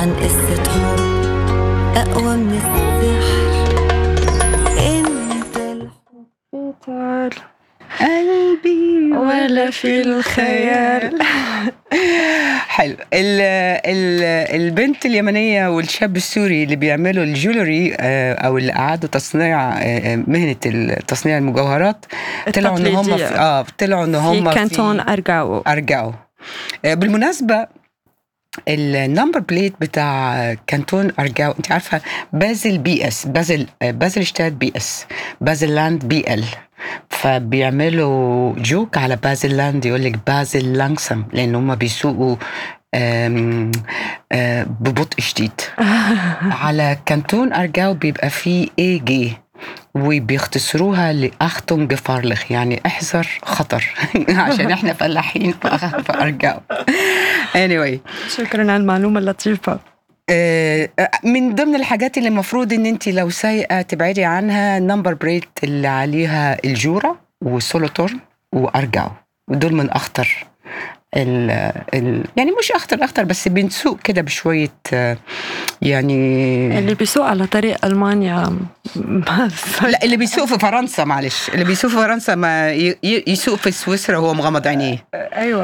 عن قصة حب أقوى من السحر انت الحب تعال قلبي ولا في الخيال حلو ال ال البنت اليمنيه والشاب السوري اللي بيعملوا الجولري آه، او اللي قعدوا تصنيع آه، مهنه تصنيع المجوهرات طلعوا ان هم في التقليدية. اه طلعوا ان هم في كانتون أرجاو ارجعوا آه، بالمناسبه النمبر بليت بتاع كانتون ارجاو انت عارفه بازل بي اس بازل آه، بازل شتات بي اس بازل لاند بي ال فبيعملوا جوك على بازل لاند يقول لك بازل لانسم لان هم بيسوقوا آم، آه، ببطء شديد على كانتون ارجاو بيبقى فيه اي جي وبيختصروها لأختم جفارلخ يعني احذر خطر عشان احنا فلاحين في في ارجاو anyway شكرا على المعلومة اللطيفة آه، من ضمن الحاجات اللي المفروض ان انت لو سايقه تبعدي عنها نمبر بريت اللي عليها الجوره والسولوتورن وارجاو ودول من اخطر ال ال يعني مش اخطر اخطر بس بنسوق كده بشويه آه، يعني اللي بيسوق على طريق ألمانيا ما لا اللي بيسوق في فرنسا معلش اللي بيسوق في فرنسا ما ي- ي- يسوق في سويسرا وهو مغمض عينيه أيوة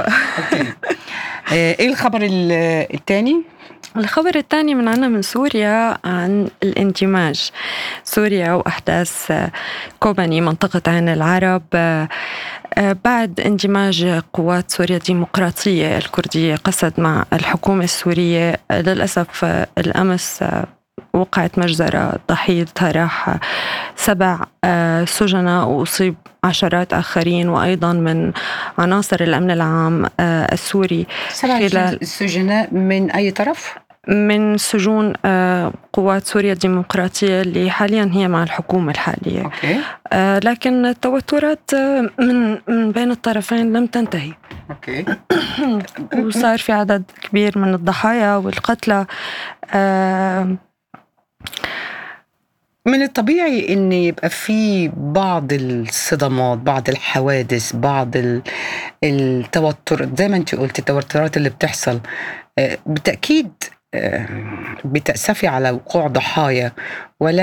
آه، ايه الخبر ال- التاني الخبر الثاني من عنا من سوريا عن الاندماج سوريا وأحداث آه، كوباني منطقة عين العرب آه، آه، بعد اندماج قوات سوريا الديمقراطية الكردية قسد مع الحكومة السورية آه، للأسف آه، الأمس آه، وقعت مجزرة ضحيتها راح سبع آه، سجناء وأصيب عشرات آخرين وأيضا من عناصر الأمن العام آه، السوري سبع خلال- السجناء من اي طرف؟ من سجون آه، قوات سوريا الديمقراطية اللي حاليا هي مع الحكومة الحالية اوكي آه، لكن التوترات آه، من من بين الطرفين لم تنتهي اوكي وصار في عدد كبير من الضحايا والقتلى آه، من الطبيعي ان يبقى في بعض الصدمات بعض الحوادث بعض ال- التوتر زي ما انت قلت التوترات اللي بتحصل آه، بالتاكيد آه، بتاسفي على وقوع ضحايا ولكن